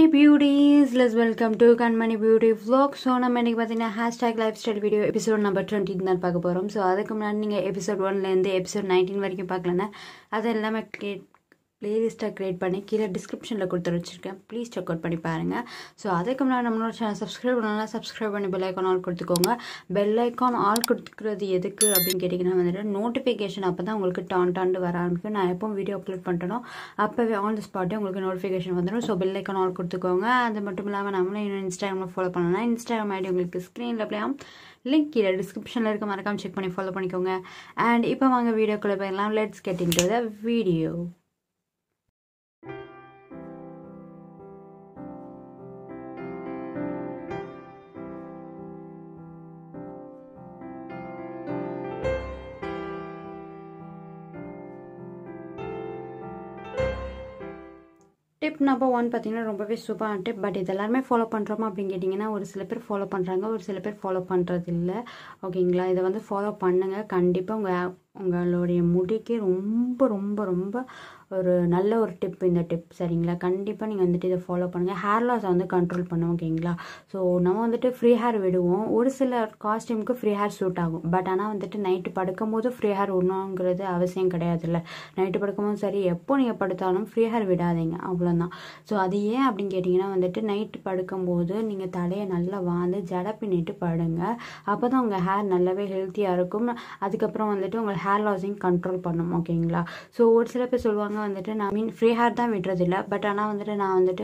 beauties let's welcome to Kanmani beauty vlog so நம்ம இன்றைக்கி பார்த்தீங்கன்னா hashtag lifestyle video episode number twenty தான் பார்க்க போகிறோம் ஸோ அதுக்கு முன்னாடி நீங்கள் எபிசோட் ஒன்லேருந்து எபிசோட் நைன்டீன் வரைக்கும் பார்க்கலன்னா அது எல்லாமே கிரியேட் பிளேலிஸ்ட்டாக க்ரியேட் பண்ணி கீழே டிஸ்கிரிப்ஷனில் கொடுத்து வச்சுருக்கேன் ப்ளீஸ் செக் அவுட் பண்ணி பாருங்கள் ஸோ அதுக்கு முன்னாடி நம்மளோட சேனல் சப்ஸ்கிரைப் பண்ணலாம் சப்ஸ்கிரைப் பண்ணி பெல் ஐக்கான் ஆல் கொடுத்துக்கோங்க பெல் ஐக்கான் ஆல் கொடுத்துக்கிறது எதுக்கு அப்படின்னு கேட்டிங்கன்னா வந்துட்டு நோட்டிஃபிகேஷன் அப்போ தான் உங்களுக்கு டான் டாண்டு வர ஆரம்பிக்கும் நான் எப்போ வீடியோ அப்லோட் பண்ணிட்டனோ அப்போவே ஆன் த ஸ்பாட்டே உங்களுக்கு நோட்டிஃபிகேஷன் வந்துடும் ஸோ பெல் ஐக்கான் ஆல் கொடுத்துக்கோங்க அது மட்டும் இல்லாமல் நம்மளும் இன்னும் இன்ஸ்டாகிராமில் ஃபாலோ பண்ணலாம் இன்ஸ்டாகிராம் ஐடி உங்களுக்கு ஸ்க்ரீனில் அப்படியே லிங்க் கீழே டிஸ்கிரிப்ஷனில் இருக்க மறக்காம செக் பண்ணி ஃபாலோ பண்ணிக்கோங்க அண்ட் இப்போ வாங்க வீடியோக்குள்ளே போயிடலாம் let's get in to the video tip number one பார்த்தீங்கன்னா ரொம்பவே சூப்பரான டிப் பட் இது எல்லாருமே ஃபாலோ பண்ணுறோமா அப்படின்னு கேட்டிங்கன்னா ஒரு சில பேர் ஃபாலோ பண்ணுறாங்க ஒரு சில பேர் ஃபாலோ பண்ணுறது இல்லை ஓகேங்களா இதை வந்து ஃபாலோ பண்ணுங்கள் கண்டிப்பாக உங்கள் உங்களுடைய முடிக்கு ரொம்ப ரொம்ப ரொம்ப ஒரு நல்ல ஒரு டிப் இந்த டிப் சரிங்களா கண்டிப்பாக நீங்கள் வந்துட்டு இதை ஃபாலோ பண்ணுங்கள் ஹேர் லாஸை வந்து கண்ட்ரோல் பண்ணும் ஓகேங்களா ஸோ நம்ம வந்துட்டு ஃப்ரீ ஹேர் விடுவோம் ஒரு சில காஸ்டியூமுக்கு ஃப்ரீ ஹேர் சூட் ஆகும் பட் ஆனால் வந்துட்டு நைட்டு படுக்கும் போது ஃப்ரீ ஹேர் விடணுங்கிறது அவசியம் கிடையாதுல்ல நைட்டு படுக்கும்போது சரி எப்போ நீங்கள் படுத்தாலும் ஃப்ரீ ஹேர் விடாதீங்க அவ்வளோதான் ஸோ அது ஏன் அப்படின்னு கேட்டிங்கன்னா வந்துட்டு நைட்டு படுக்கும்போது நீங்கள் தலையை நல்லா வாழ்ந்து ஜட பின்னிட்டு படுங்க அப்போ தான் உங்கள் ஹேர் நல்லாவே ஹெல்த்தியாக இருக்கும் அதுக்கப்புறம் வந்துட்டு உங்கள் ஹேர் லாஸையும் கண்ட்ரோல் பண்ணும் ஓகேங்களா ஸோ ஒரு சில பேர் சொல்லுவாங்க வந்துட்டு நான் மீன் ஃப்ரீ ஹேர் தான் விடுறதில்ல பட் ஆனால் வந்துட்டு நான் வந்துட்டு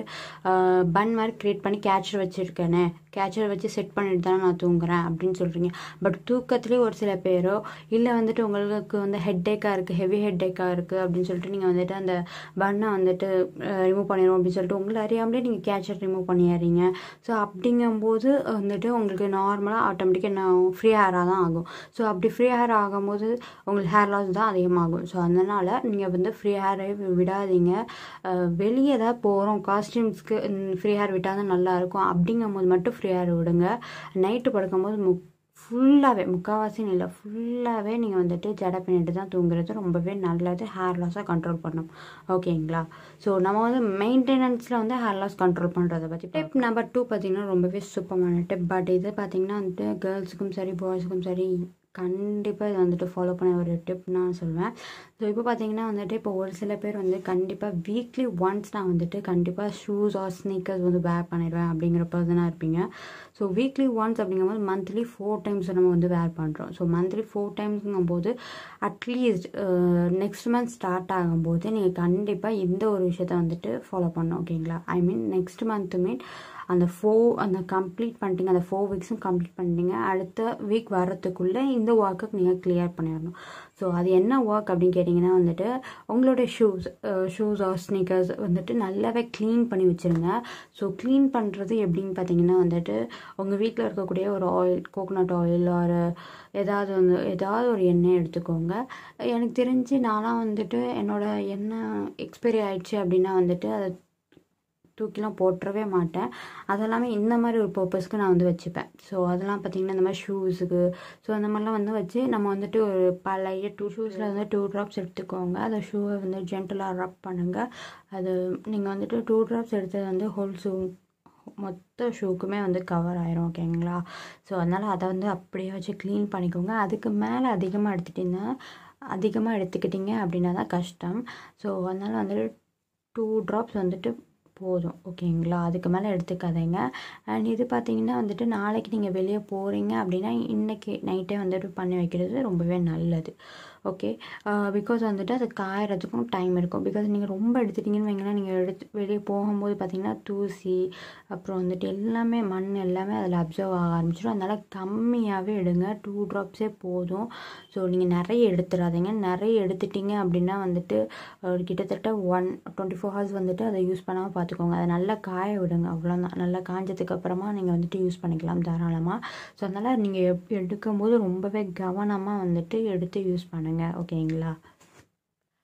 பன் மாதிரி க்ரியேட் பண்ணி கேச்சர் வச்சுருக்கேனே கேச்சர் வச்சு செட் பண்ணிட்டு தானே நான் தூங்குறேன் அப்படின்னு சொல்கிறீங்க பட் தூக்கத்துலேயே ஒரு சில பேரோ இல்லை வந்துட்டு உங்களுக்கு வந்து ஹெட்டேக்காக இருக்குது ஹெவி ஹெட்டேக்காக இருக்குது அப்படின்னு சொல்லிட்டு நீங்கள் வந்துட்டு அந்த பன்னை வந்துட்டு ரிமூவ் பண்ணிடுவோம் அப்படின்னு சொல்லிட்டு உங்களை அறியாமலே நீங்கள் கேச்சர் ரிமூவ் பண்ணிடுறீங்க ஸோ அப்படிங்கும்போது வந்துட்டு உங்களுக்கு நார்மலாக ஆட்டோமேட்டிக்காக நான் ஃப்ரீ ஹேராக தான் ஆகும் ஸோ அப்படி ஃப்ரீ ஹேர் ஆகும்போது உங்களுக்கு ஹேர் லாஸ் தான் அதிகமாகும் ஸோ அதனால் நீங்கள் வந்து ஃப்ரீ ஹேரை விடாதீங்க வெளியே ஏதாவது போகிறோம் காஸ்டியூம்ஸ்க்கு ஃப்ரீ ஹேர் விட்டால் தான் நல்லாயிருக்கும் அப்படிங்கும்போது மட்டும் ஃப்ரீ ஹேர் விடுங்க நைட்டு படுக்கும்போது முக் ஃபுல்லாகவே முக்கால்வாசின்னு இல்லை ஃபுல்லாகவே நீங்கள் வந்துட்டு ஜடை பின்னிட்டு தான் தூங்குறது ரொம்பவே நல்லது ஹேர் லாஸை கண்ட்ரோல் பண்ணும் ஓகேங்களா ஸோ நம்ம வந்து மெயின்டெனன்ஸில் வந்து ஹேர் லாஸ் கண்ட்ரோல் பண்ணுறதை பற்றி டிப் நம்பர் டூ பார்த்திங்கன்னா ரொம்பவே சூப்பரான டிப் பட் இது பார்த்திங்கன்னா வந்துட்டு கேர்ள்ஸுக்கும் சரி பாய்ஸுக்கும் சரி கண்டிப்பாக இது வந்துட்டு ஃபாலோ பண்ண ஒரு டிப் நான் சொல்லுவேன் ஸோ இப்போ பார்த்தீங்கன்னா வந்துட்டு இப்போ ஒரு சில பேர் வந்து கண்டிப்பாக வீக்லி ஒன்ஸ் நான் வந்துட்டு கண்டிப்பாக ஷூஸ் ஆர் ஸ்னீக்கர்ஸ் வந்து வேர் பண்ணிடுவேன் அப்படிங்கிற பர்சனாக இருப்பீங்க ஸோ வீக்லி ஒன்ஸ் அப்படிங்கும்போது மந்த்லி ஃபோர் டைம்ஸ் நம்ம வந்து வேர் பண்ணுறோம் ஸோ மந்த்லி ஃபோர் டைம்ஸுங்கும் போது அட்லீஸ்ட் நெக்ஸ்ட் மந்த் ஸ்டார்ட் ஆகும்போது நீங்கள் கண்டிப்பாக இந்த ஒரு விஷயத்த வந்துட்டு ஃபாலோ பண்ணணும் ஓகேங்களா ஐ மீன் நெக்ஸ்ட் மந்த் மீன் அந்த ஃபோர் அந்த கம்ப்ளீட் பண்ணிட்டீங்க அந்த ஃபோர் வீக்ஸும் கம்ப்ளீட் பண்ணிட்டீங்க அடுத்த வீக் வர்றதுக்குள்ளே இந்த ஒர்க்குக்கு நீங்கள் கிளியர் பண்ணிடணும் ஸோ அது என்ன ஒர்க் அப்படின்னு கேட்டிங்கன்னா வந்துட்டு உங்களோட ஷூஸ் ஷூஸ் ஆர் ஸ்னீக்கர்ஸ் வந்துட்டு நல்லாவே க்ளீன் பண்ணி வச்சுருங்க ஸோ க்ளீன் பண்ணுறது எப்படின்னு பார்த்தீங்கன்னா வந்துட்டு உங்கள் வீட்டில் இருக்கக்கூடிய ஒரு ஆயில் கோகோனட் ஆயில் ஒரு ஏதாவது வந்து ஏதாவது ஒரு எண்ணெய் எடுத்துக்கோங்க எனக்கு தெரிஞ்சு நானாக வந்துட்டு என்னோடய எண்ணெய் எக்ஸ்பைரி ஆயிடுச்சு அப்படின்னா வந்துட்டு அதை தூக்கிலாம் போட்டுறவே மாட்டேன் அதெல்லாமே இந்த மாதிரி ஒரு பர்பஸ்க்கு நான் வந்து வச்சுப்பேன் ஸோ அதெல்லாம் பார்த்திங்கன்னா இந்த மாதிரி ஷூஸுக்கு ஸோ அந்த மாதிரிலாம் வந்து வச்சு நம்ம வந்துட்டு ஒரு பழைய டூ ஷூஸில் வந்து டூ ட்ராப்ஸ் எடுத்துக்கோங்க அந்த ஷூவை வந்து ஜென்டலாக ரப் பண்ணுங்கள் அது நீங்கள் வந்துட்டு டூ ட்ராப்ஸ் எடுத்தது வந்து ஹோல் ஷூ மொத்த ஷூக்குமே வந்து கவர் ஆயிரும் ஓகேங்களா ஸோ அதனால் அதை வந்து அப்படியே வச்சு க்ளீன் பண்ணிக்கோங்க அதுக்கு மேலே அதிகமாக எடுத்துட்டிங்கன்னா அதிகமாக எடுத்துக்கிட்டிங்க அப்படின்னா தான் கஷ்டம் ஸோ அதனால் வந்துட்டு டூ ட்ராப்ஸ் வந்துட்டு போதும் ஓகேங்களா அதுக்கு மேலே எடுத்துக்காதீங்க அண்ட் இது பார்த்தீங்கன்னா வந்துட்டு நாளைக்கு நீங்கள் வெளியே போகிறீங்க அப்படின்னா இன்றைக்கி நைட்டே வந்துட்டு பண்ணி வைக்கிறது ரொம்பவே நல்லது ஓகே பிகாஸ் வந்துட்டு அது காயறதுக்கும் டைம் இருக்கும் பிகாஸ் நீங்கள் ரொம்ப எடுத்துட்டிங்கன்னு வைங்களேன் நீங்கள் எடுத்து வெளியே போகும்போது பார்த்தீங்கன்னா தூசி அப்புறம் வந்துட்டு எல்லாமே மண் எல்லாமே அதில் அப்சர்வ் ஆக ஆரம்பிச்சிடும் அதனால் கம்மியாகவே எடுங்க டூ ட்ராப்ஸே போதும் ஸோ நீங்கள் நிறைய எடுத்துடாதீங்க நிறைய எடுத்துட்டிங்க அப்படின்னா வந்துட்டு கிட்டத்தட்ட ஒன் டுவெண்ட்டி ஃபோர் ஹவர்ஸ் வந்துட்டு அதை யூஸ் பண்ணாமல் பார்த்துக்கோங்க அதை நல்லா காய விடுங்க அவ்வளோதான் நல்லா காஞ்சதுக்கு அப்புறமா நீங்கள் வந்துட்டு யூஸ் பண்ணிக்கலாம் தாராளமாக ஸோ அதனால் நீங்கள் எடுக்கும்போது ரொம்பவே கவனமாக வந்துட்டு எடுத்து யூஸ் பண்ணுங்கள் ஓகேங்களா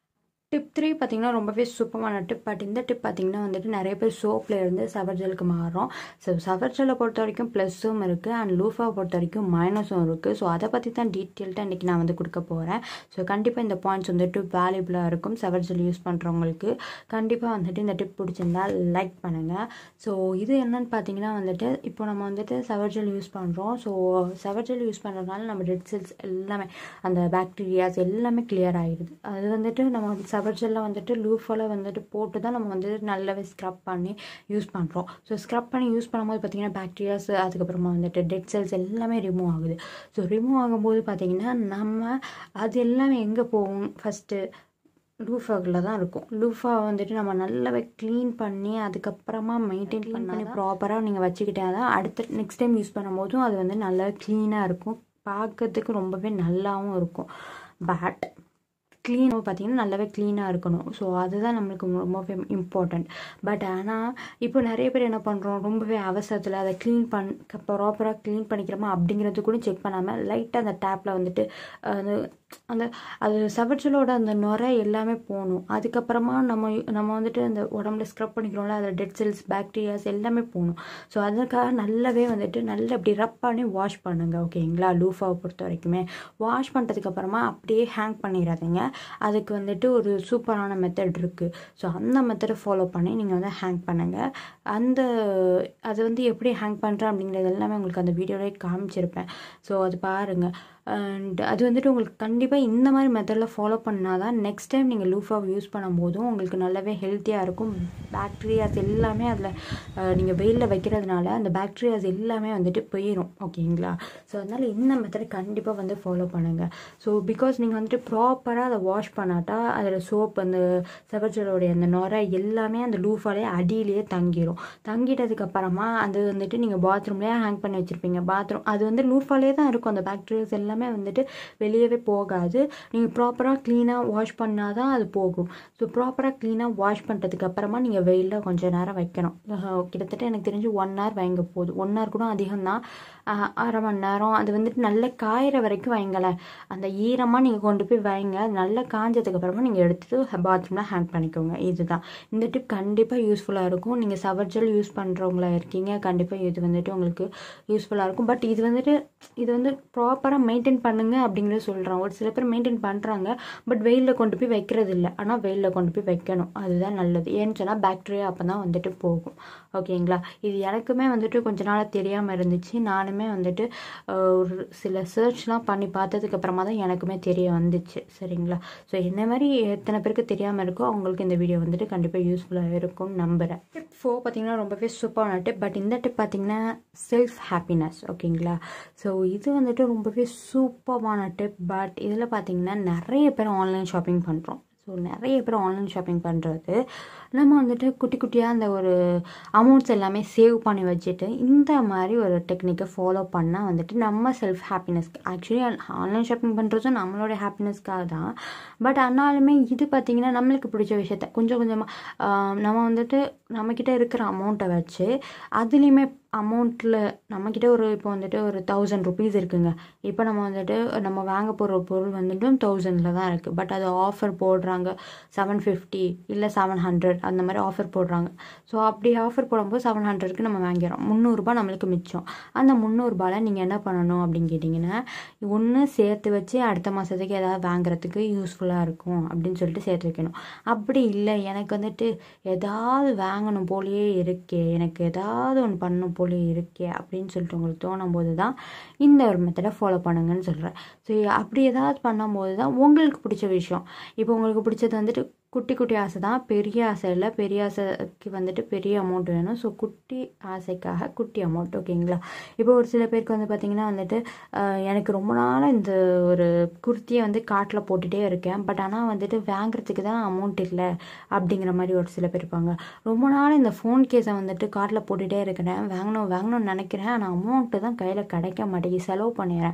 டிப் த்ரீ பார்த்தீங்கன்னா ரொம்பவே சூப்பரான டிப் பட் இந்த டிப் பார்த்தீங்கன்னா வந்துட்டு நிறைய பேர் சோப்பில் இருந்து சவர்ஜலுக்கு மாறுறோம் ஸோ சவர்ஜலை பொறுத்த வரைக்கும் ப்ளஸ்ஸும் இருக்குது அண்ட் லூஃபாவை பொறுத்த வரைக்கும் மைனஸும் இருக்குது ஸோ அதை பற்றி தான் டீட்டெயில்டாக இன்றைக்கி நான் வந்து கொடுக்க போகிறேன் ஸோ கண்டிப்பாக இந்த பாயிண்ட்ஸ் வந்துட்டு வேல்யூபிளாக இருக்கும் சவர்ஜல் யூஸ் பண்ணுறவங்களுக்கு கண்டிப்பாக வந்துட்டு இந்த டிப் பிடிச்சிருந்தா லைக் பண்ணுங்கள் ஸோ இது என்னன்னு பார்த்தீங்கன்னா வந்துட்டு இப்போ நம்ம வந்துட்டு சவர்ஜல் யூஸ் பண்ணுறோம் ஸோ சவர்ஜல் யூஸ் பண்ணுறதுனால நம்ம ரெட் செல்ஸ் எல்லாமே அந்த பாக்டீரியாஸ் எல்லாமே கிளியர் ஆகிடுது அது வந்துட்டு நம்ம வந்து சவர்ஜலில் வந்துட்டு லூஃபால் வந்துட்டு போட்டு தான் நம்ம வந்துட்டு நல்லாவே ஸ்க்ரப் பண்ணி யூஸ் பண்ணுறோம் ஸோ ஸ்க்ரப் பண்ணி யூஸ் பண்ணும்போது பார்த்திங்கன்னா பாக்டீரியாஸ் அதுக்கப்புறமா வந்துட்டு டெட் செல்ஸ் எல்லாமே ரிமூவ் ஆகுது ஸோ ரிமூவ் ஆகும்போது பார்த்திங்கன்னா நம்ம அது எல்லாமே எங்கே போகும் ஃபஸ்ட்டு லூஃபாவில் தான் இருக்கும் லூஃபா வந்துட்டு நம்ம நல்லாவே க்ளீன் பண்ணி அதுக்கப்புறமா மெயின்டைன் பண்ணி ப்ராப்பராக நீங்கள் வச்சுக்கிட்டே தான் அடுத்த நெக்ஸ்ட் டைம் யூஸ் பண்ணும்போதும் அது வந்து நல்லா க்ளீனாக இருக்கும் பார்க்கறதுக்கு ரொம்பவே நல்லாவும் இருக்கும் பட் க்ளீன் பார்த்தீங்கன்னா நல்லாவே க்ளீனாக இருக்கணும் ஸோ அதுதான் நம்மளுக்கு ரொம்பவே இம்பார்ட்டண்ட் பட் ஆனால் இப்போ நிறைய பேர் என்ன பண்ணுறோம் ரொம்பவே அவசரத்தில் அதை க்ளீன் பண் ப்ராப்பராக க்ளீன் பண்ணிக்கிறோமா அப்படிங்கிறது கூட செக் பண்ணாமல் லைட்டாக அந்த டேப்பில் வந்துட்டு அது அந்த அது சவர்ச்சலோட அந்த நுரை எல்லாமே போகணும் அதுக்கப்புறமா நம்ம நம்ம வந்துட்டு அந்த உடம்புல ஸ்க்ரப் பண்ணிக்கிறோம்ல அதில் டெட் செல்ஸ் பாக்டீரியாஸ் எல்லாமே போகணும் ஸோ அதுக்காக நல்லாவே வந்துட்டு நல்லா இப்படி ரப் பண்ணி வாஷ் பண்ணுங்க ஓகேங்களா லூஃபாவை பொறுத்த வரைக்குமே வாஷ் பண்ணுறதுக்கப்புறமா அப்படியே ஹேங் பண்ணிடாதீங்க அதுக்கு வந்துட்டு ஒரு சூப்பரான மெத்தட் இருக்குது ஸோ அந்த மெத்தடை ஃபாலோ பண்ணி நீங்கள் வந்து ஹேங் பண்ணுங்கள் அந்த அது வந்து எப்படி ஹேங் பண்ணுறேன் அப்படிங்கிறது எல்லாமே உங்களுக்கு அந்த வீடியோலேயே காமிச்சிருப்பேன் ஸோ அது பாருங்கள் அண்ட் அது வந்துட்டு உங்களுக்கு கண்டிப்பாக இந்த மாதிரி மெத்தடில் ஃபாலோ பண்ணால் தான் நெக்ஸ்ட் டைம் நீங்கள் லூஃபாவை யூஸ் பண்ணும்போதும் உங்களுக்கு நல்லாவே ஹெல்த்தியாக இருக்கும் பாக்டீரியாஸ் எல்லாமே அதில் நீங்கள் வெயிலில் வைக்கிறதுனால அந்த பாக்டீரியாஸ் எல்லாமே வந்துட்டு போயிடும் ஓகேங்களா ஸோ அதனால் இந்த மெத்தடை கண்டிப்பாக வந்து ஃபாலோ பண்ணுங்கள் ஸோ பிகாஸ் நீங்கள் வந்துட்டு ப்ராப்பராக அதை வாஷ் பண்ணாட்டா அதில் சோப் அந்த செவர்ஜலோடைய அந்த நுரை எல்லாமே அந்த லூஃபாலே அடியிலேயே தங்கிடும் தங்கிட்டதுக்கப்புறமா அது வந்துட்டு நீங்கள் பாத்ரூம்லேயே ஹேங் பண்ணி வச்சுருப்பீங்க பாத்ரூம் அது வந்து லூஃபாலே தான் இருக்கும் அந்த பாக்டீரியாஸ் எல்லாமே வந்துட்டு வெளியவே போகாது நீங்கள் ப்ராப்பராக க்ளீனாக வாஷ் பண்ணால் தான் அது போகும் ஸோ ப்ராப்பராக க்ளீனாக வாஷ் பண்ணுறதுக்கு அப்புறமா நீங்கள் வெயிலில் கொஞ்சம் நேரம் வைக்கணும் கிட்டத்தட்ட எனக்கு தெரிஞ்சு ஒன் ஹவர் வைங்க போதும் ஒன் ஹவர் கூட அதிகம் தான் அரை மணி நேரம் அது வந்துட்டு நல்லா காயிற வரைக்கும் வைங்களேன் அந்த ஈரமாக நீங்கள் கொண்டு போய் வைங்க அது நல்லா காஞ்சதுக்கு அப்புறமா நீங்கள் எடுத்துகிட்டு பாத்ரூமில் ஹேங் பண்ணிக்கோங்க இதுதான் இந்த டிப் கண்டிப்பாக யூஸ்ஃபுல்லாக இருக்கும் நீங்கள் சவர்ஜல் யூஸ் பண்ணுறவங்களா இருக்கீங்க கண்டிப்பாக இது வந்துட்டு உங்களுக்கு யூஸ்ஃபுல்லாக இருக்கும் பட் இது வந்துட்டு இது வந்து ப்ராப்பராக மெயின்டைன் பண்ணுங்க அப்படிங்கிறத சொல்கிறேன் ஒரு சில பேர் மெயின்டைன் பண்ணுறாங்க பட் வெயிலில் கொண்டு போய் வைக்கிறது இல்லை ஆனால் வெயிலில் கொண்டு போய் வைக்கணும் அதுதான் நல்லது ஏன்னு சொன்னால் பாக்டீரியா அப்போ தான் வந்துட்டு போகும் ஓகேங்களா இது எனக்குமே வந்துட்டு கொஞ்ச நாளாக தெரியாமல் இருந்துச்சு நானுமே வந்துட்டு ஒரு சில சர்ச்லாம் பண்ணி பார்த்ததுக்கு அப்புறமா தான் எனக்குமே தெரிய வந்துச்சு சரிங்களா ஸோ இந்த மாதிரி எத்தனை பேருக்கு தெரியாமல் இருக்கோ அவங்களுக்கு இந்த வீடியோ வந்துட்டு கண்டிப்பாக யூஸ்ஃபுல்லாக இருக்கும்னு நம்புகிறேன் டிப் ஃபோர் பார்த்தீங்கன்னா ரொம்பவே சூப்பரான டிப் பட் இந்த டிப் பார்த்தீங்கன்னா செல்ஃப் ஹாப்பினஸ் ஓகேங்களா ஸோ இது வந்துட்டு ரொம்பவே சூப்பரான டிப் பட் இதில் பார்த்தீங்கன்னா நிறைய பேர் ஆன்லைன் ஷாப்பிங் பண்ணுறோம் ஸோ நிறைய பேர் ஆன்லைன் ஷாப்பிங் பண்ணுறது நம்ம வந்துட்டு குட்டி குட்டியாக அந்த ஒரு அமௌண்ட்ஸ் எல்லாமே சேவ் பண்ணி வச்சுட்டு இந்த மாதிரி ஒரு டெக்னிக்கை ஃபாலோ பண்ணால் வந்துட்டு நம்ம செல்ஃப் ஹாப்பினஸ்க்கு ஆக்சுவலி ஆன்லைன் ஷாப்பிங் பண்ணுறதும் நம்மளோட ஹாப்பினஸ்க்காக தான் பட் ஆனாலுமே இது பார்த்திங்கன்னா நம்மளுக்கு பிடிச்ச விஷயத்த கொஞ்சம் கொஞ்சமாக நம்ம வந்துட்டு நம்மக்கிட்ட இருக்கிற அமௌண்ட்டை வச்சு அதுலேயுமே அமௌண்ட்டில் நம்மக்கிட்ட ஒரு இப்போ வந்துட்டு ஒரு தௌசண்ட் ருபீஸ் இருக்குங்க இப்போ நம்ம வந்துட்டு நம்ம வாங்க போகிற பொருள் வந்துட்டு தௌசண்டில் தான் இருக்குது பட் அது ஆஃபர் போடுறாங்க செவன் ஃபிஃப்டி இல்லை செவன் ஹண்ட்ரட் அந்த மாதிரி ஆஃபர் போடுறாங்க ஸோ அப்படி ஆஃபர் போடும்போது செவன் ஹண்ட்ரட்க்கு நம்ம வாங்கிறோம் முந்நூறுரூபா நம்மளுக்கு மிச்சம் அந்த முந்நூறுரூபாவில் நீங்கள் என்ன பண்ணணும் அப்படின்னு கேட்டிங்கன்னா ஒன்று சேர்த்து வச்சு அடுத்த மாதத்துக்கு ஏதாவது வாங்குறதுக்கு யூஸ்ஃபுல்லாக இருக்கும் அப்படின்னு சொல்லிட்டு சேர்த்து வைக்கணும் அப்படி இல்லை எனக்கு வந்துட்டு ஏதாவது வாங்கணும் போலேயே இருக்கே எனக்கு ஏதாவது ஒன்று பண்ணணும் போலே இருக்கே அப்படின்னு சொல்லிட்டு உங்களுக்கு தோணும் போது தான் இந்த ஒரு மெத்தடை ஃபாலோ பண்ணுங்கன்னு சொல்கிறேன் ஸோ அப்படி ஏதாவது பண்ணும்போது தான் உங்களுக்கு பிடிச்ச விஷயம் இப்போ உங்களுக்கு பிடிச்சது வந்துட்டு குட்டி குட்டி ஆசை தான் பெரிய ஆசை இல்லை பெரிய ஆசைக்கு வந்துட்டு பெரிய அமௌண்ட் வேணும் ஸோ குட்டி ஆசைக்காக குட்டி அமௌண்ட் ஓகேங்களா இப்போ ஒரு சில பேருக்கு வந்து பார்த்திங்கன்னா வந்துட்டு எனக்கு ரொம்ப நாளாக இந்த ஒரு குர்த்தியை வந்து காட்டில் போட்டுகிட்டே இருக்கேன் பட் ஆனால் வந்துட்டு வாங்குறதுக்கு தான் அமௌண்ட் இல்லை அப்படிங்கிற மாதிரி ஒரு சில பேர் இருப்பாங்க ரொம்ப நாள் இந்த ஃபோன் கேஸை வந்துட்டு காட்டில் போட்டுகிட்டே இருக்கிறேன் வாங்கணும் வாங்கணும்னு நினைக்கிறேன் ஆனால் அமௌண்ட்டு தான் கையில் கிடைக்க மாட்டேங்குது செலவு பண்ணிடுறேன்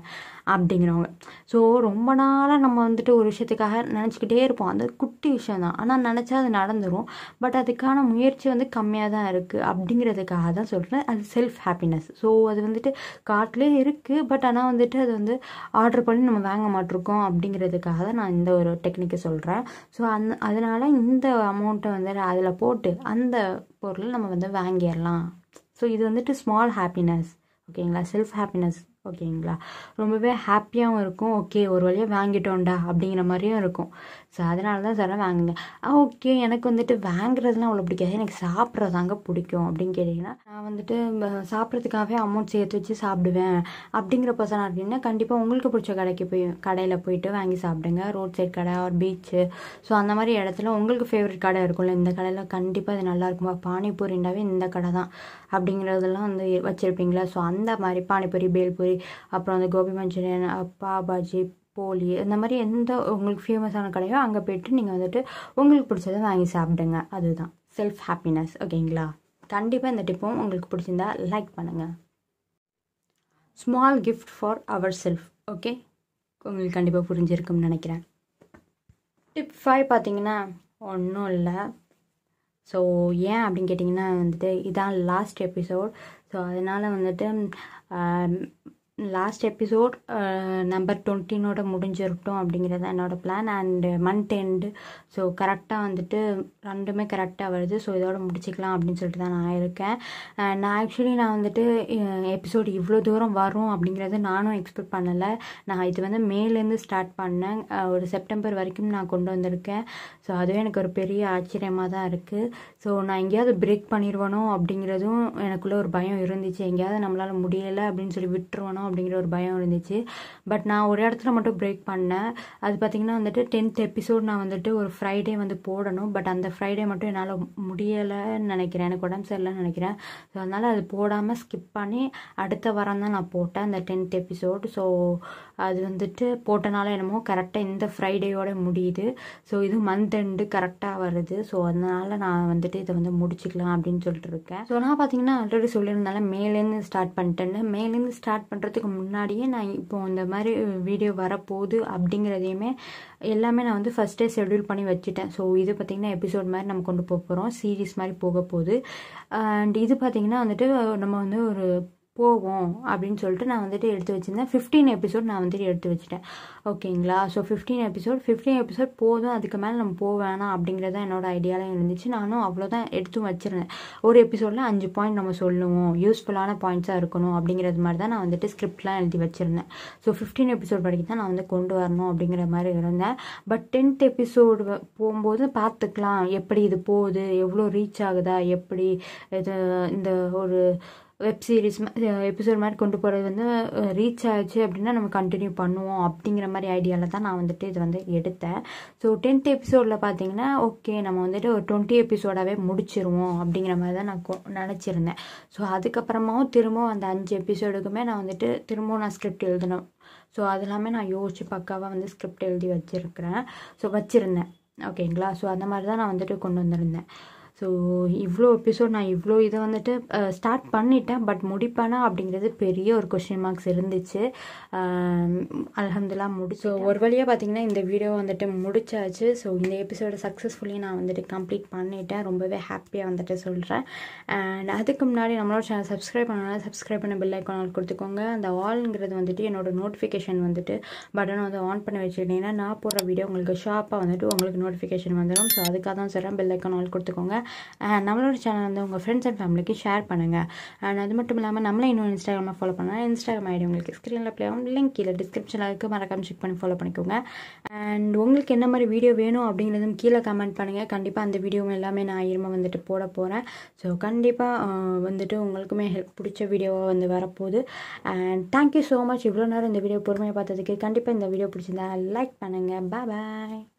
அப்படிங்கிறவங்க ஸோ ரொம்ப நாளாக நம்ம வந்துட்டு ஒரு விஷயத்துக்காக நினச்சிக்கிட்டே இருப்போம் அந்த குட்டி விஷயம் தான் ஆனால் நினச்சா அது நடந்துடும் பட் அதுக்கான முயற்சி வந்து கம்மியாக தான் இருக்குது அப்படிங்கிறதுக்காக தான் சொல்கிறேன் அது செல்ஃப் ஹாப்பினஸ் ஸோ அது வந்துட்டு கார்ட்லேயே இருக்குது பட் ஆனால் வந்துட்டு அது வந்து ஆர்டர் பண்ணி நம்ம வாங்க மாட்டிருக்கோம் அப்படிங்கிறதுக்காக தான் நான் இந்த ஒரு டெக்னிக்கை சொல்கிறேன் ஸோ அந்த அதனால் இந்த அமௌண்ட்டை வந்து அதில் போட்டு அந்த பொருள் நம்ம வந்து வாங்கிடலாம் ஸோ இது வந்துட்டு ஸ்மால் ஹாப்பினஸ் ஓகேங்களா செல்ஃப் ஹாப்பினஸ் ஓகேங்களா ரொம்பவே ஹாப்பியாகவும் இருக்கும் ஓகே ஒரு வழியாக வாங்கிட்டோம்டா அப்படிங்கிற மாதிரியும் இருக்கும் ஸோ அதனால தான் சார் வாங்குங்க ஓகே எனக்கு வந்துட்டு வாங்குறதுலாம் அவ்வளோ பிடிக்காது எனக்கு சாப்பிட்றதாங்க பிடிக்கும் அப்படின்னு கேட்டிங்கன்னா நான் வந்துட்டு ம- சாப்பிட்றதுக்காகவே அமௌண்ட் சேர்த்து வச்சு சாப்பிடுவேன் அப்படிங்கிற பர்சன் அப்படின்னா கண்டிப்பாக உங்களுக்கு பிடிச்ச கடைக்கு போய் கடையில் போயிட்டு வாங்கி சாப்பிடுங்க ரோட் சைட் கடை ஒரு பீச்சு ஸோ அந்த மாதிரி இடத்துல உங்களுக்கு ஃபேவரட் கடை இருக்கும்ல இந்த கடையில் கண்டிப்பாக இது நல்லா இருக்குமா பானிபூரிண்டாவே இந்த கடை தான் அப்படிங்கிறதெல்லாம் வந்து வச்சுருப்பீங்களா ஸோ அந்த மாதிரி பானிபூரி பேல்பூரி அப்புறம் அந்த கோபி மஞ்சூரியன் பாவ் பாஜி போலி இந்த மாதிரி எந்த உங்களுக்கு ஃபேமஸான கடையோ அங்கே போயிட்டு நீங்கள் வந்துட்டு உங்களுக்கு பிடிச்சதை வாங்கி சாப்பிடுங்க அதுதான் செல்ஃப் ஹாப்பினஸ் ஓகேங்களா கண்டிப்பாக இந்த டிப்பும் உங்களுக்கு பிடிச்சிருந்தா லைக் பண்ணுங்கள் small gift for our self okay உங்களுக்கு கண்டிப்பாக புரிஞ்சிருக்கும்னு நினைக்கிறேன் டிப் ஃபைவ் பார்த்தீங்கன்னா ஒன்றும் இல்லை ஸோ ஏன் அப்படின்னு கேட்டிங்கன்னா வந்துட்டு இதான் லாஸ்ட் எபிசோட் ஸோ அதனால் வந்துட்டு லாஸ்ட் எபிசோட் நம்பர் டுவெண்ட்டினோட முடிஞ்சிருக்கட்டும் அப்படிங்கிறது தான் என்னோடய plan and month end so கரெக்டாக வந்துட்டு ரெண்டுமே கரெக்டாக வருது ஸோ இதோட முடிச்சுக்கலாம் அப்படின்னு சொல்லிட்டு தான் நான் இருக்கேன் அஹ் நான் ஆக்சுவலி நான் வந்துட்டு எபிசோடு இவ்வளோ தூரம் வரும் அப்படிங்கிறத நானும் எக்ஸ்பெக்ட் பண்ணலை நான் இது வந்து மேலேருந்து ஸ்டார்ட் பண்ணேன் அஹ் ஒரு செப்டம்பர் வரைக்கும் நான் கொண்டு வந்திருக்கேன் ஸோ அதுவே எனக்கு ஒரு பெரிய ஆச்சரியமாக தான் இருக்குது ஸோ நான் எங்கேயாவது பிரேக் பண்ணிடுவேனோ அப்படிங்கிறதும் எனக்குள்ளே ஒரு பயம் இருந்துச்சு எங்கேயாவது நம்மளால் முடியலை அப்படின்னு சொல்லி விட்டுருவானோ அப்படிங்கிற ஒரு பயம் இருந்துச்சு பட் நான் ஒரு இடத்துல மட்டும் பிரேக் பண்ணேன் அது பார்த்திங்கன்னா வந்துட்டு டென்த் எபிசோட் நான் வந்துட்டு ஒரு ஃப்ரைடே வந்து போடணும் பட் அந்த ஃப்ரைடே மட்டும் என்னால் முடியலைன்னு நினைக்கிறேன் எனக்கு உடம்பு சரியில்லைன்னு நினைக்கிறேன் ஸோ அதனால் அது போடாமல் ஸ்கிப் பண்ணி அடுத்த வாரம் தான் நான் போட்டேன் அந்த டென்த் எபிசோட் ஸோ அது வந்துட்டு போட்டனால என்னமோ கரெக்டாக இந்த ஃப்ரைடேயோட முடியுது ஸோ இது மந்த் எண்டு கரெக்டாக வருது ஸோ அதனால் நான் வந்துட்டு இதை வந்து முடிச்சுக்கலாம் அப்படின்னு சொல்லிட்டு இருக்கேன் ஸோ நான் பார்த்தீங்கன்னா ஆல்ரெடி சொல்லியிருந்தால மேலேருந்து ஸ்டார்ட் பண்ணிட்டேன்னு மேலேருந்து ஸ்டார்ட் பண்ணுறதுக்கு முன்னாடியே நான் இப்போ இந்த மாதிரி வீடியோ வரப்போகுது அப்படிங்கிறதையுமே எல்லாமே நான் வந்து ஃபஸ்ட்டே ஷெட்யூல் பண்ணி வச்சுட்டேன் ஸோ இது பார்த்திங்கன்னா எபிசோட் மாதிரி நம்ம கொண்டு போக போகிறோம் சீரீஸ் மாதிரி போக போகுது அண்ட் இது பார்த்திங்கன்னா வந்துட்டு நம்ம வந்து ஒரு போவோம் அப்படின்னு சொல்லிட்டு நான் வந்துட்டு எடுத்து வச்சுருந்தேன் ஃபிஃப்டீன் எபிசோட் நான் வந்துட்டு எடுத்து வச்சுட்டேன் ஓகேங்களா so fifteen episode fifteen episode போதும் அதுக்கு மேலே நம்ம போக வேணாம் அப்படிங்கிறது என்னோட ஐடியாலாம் இருந்துச்சு நானும் அவ்வளோதான் எடுத்தும் வச்சுருந்தேன் ஒரு எபிசோடில் அஞ்சு பாயிண்ட் நம்ம சொல்லுவோம் யூஸ்ஃபுல்லான பாயிண்ட்ஸாக இருக்கணும் அப்படிங்கிறது மாதிரி தான் நான் வந்துட்டு ஸ்கிரிப்ட்லாம் எழுதி வச்சுருந்தேன் ஸோ ஃபிஃப்டீன் எபிசோட் வரைக்கும் தான் நான் வந்து கொண்டு வரணும் அப்படிங்கிற மாதிரி இருந்தேன் பட் டென்த் எபிசோடு போகும்போது பார்த்துக்கலாம் எப்படி இது போகுது எவ்வளோ ரீச் ஆகுதா எப்படி இது இந்த ஒரு வெப் சீரிஸ் எபிசோட் மாதிரி கொண்டு போகிறது வந்து ரீச் ஆச்சு அப்படின்னா நம்ம கண்டினியூ பண்ணுவோம் அப்படிங்கிற மாதிரி ஐடியாவில் தான் நான் வந்துட்டு இது வந்து எடுத்தேன் ஸோ டென்த் எபிசோடில் பார்த்தீங்கன்னா ஓகே நம்ம வந்துட்டு ஒரு டுவெண்ட்டி எபிசோடாகவே முடிச்சிருவோம் அப்படிங்கிற மாதிரி தான் நான் கொ- நினச்சிருந்தேன் ஸோ அதுக்கப்புறமாவும் திரும்பவும் அந்த அஞ்சு எபிசோடுக்குமே நான் வந்துட்டு திரும்பவும் நான் ஸ்கிரிப்ட் எழுதணும் ஸோ அதெல்லாமே நான் யோசிச்சு பக்காவாக வந்து ஸ்கிரிப்ட் எழுதி வச்சுருக்கிறேன் ஸோ வச்சுருந்தேன் ஓகேங்களா ஸோ அந்த மாதிரி தான் நான் வந்துட்டு கொண்டு வந்திருந்தேன் ஸோ இவ்வளோ எபிசோட் நான் இவ்வளோ இதை வந்துட்டு ஸ்டார்ட் பண்ணிட்டேன் பட் முடிப்பேனா அப்படிங்கிறது பெரிய ஒரு கொஷின் மார்க்ஸ் இருந்துச்சு அலமதுல்லா முடிச்சு ஸோ ஒரு வழியாக பார்த்தீங்கன்னா இந்த வீடியோ வந்துட்டு முடிச்சாச்சு ஸோ இந்த எபிசோட சக்ஸஸ்ஃபுல்லி நான் வந்துட்டு கம்ப்ளீட் பண்ணிட்டேன் ரொம்பவே ஹாப்பியாக வந்துட்டு சொல்கிறேன் அண்ட் அதுக்கு முன்னாடி நம்மளோட சேனல் சப்ஸ்கிரைப் பண்ணாலும் சப்ஸ்கிரைப் பண்ண பெல் ஐக்கான் கொடுத்துக்கோங்க அந்த ஆல்ங்கிறது வந்துட்டு என்னோட நோட்டிஃபிகேஷன் வந்துட்டு பட்டனை வந்து ஆன் பண்ணி வச்சுக்கிட்டீங்கன்னா நான் போடுற வீடியோ உங்களுக்கு ஷார்ப்பாக வந்துட்டு உங்களுக்கு நோட்டிஃபிகேஷன் வந்துடும் ஸோ அதுக்காக தான் சொல்கிறேன் பெல் ஐக்கான் ஆல் கொடுத்துக்கோங்க அண்ட் நம்மளோட சேனல் வந்து உங்கள் ஃப்ரெண்ட்ஸ் அண்ட் ஃபேமிலிக்கு ஷேர் பண்ணுங்கள் அண்ட் அது மட்டும் இல்லாமல் நம்மளே இன்னும் இன்ஸ்டாகிராமில் ஃபாலோ பண்ணலாம் இன்ஸ்டாகிராம் ஐடி உங்களுக்கு ஸ்க்ரீனில் ப்ளே ஆகும் லிங்க் கீழே டிஸ்கிரிப்ஷனில் இருக்குது மறக்காம செக் பண்ணி ஃபாலோ பண்ணிக்கோங்க அண்ட் உங்களுக்கு என்ன மாதிரி வீடியோ வேணும் அப்படிங்கிறதும் கீழே கமெண்ட் பண்ணுங்கள் கண்டிப்பாக அந்த வீடியோ எல்லாமே நான் இருமா வந்துட்டு போட போகிறேன் ஸோ கண்டிப்பாக வந்துட்டு உங்களுக்குமே ஹெல்ப் பிடிச்ச வீடியோவாக வந்து வரப்போகுது அண்ட் தேங்க்யூ ஸோ மச் இவ்வளோ நேரம் இந்த வீடியோ பொறுமையாக பார்த்ததுக்கு கண்டிப்பாக இந்த வீடியோ பிடிச்சிருந்தா லைக் பண்ணுங்கள் பாய்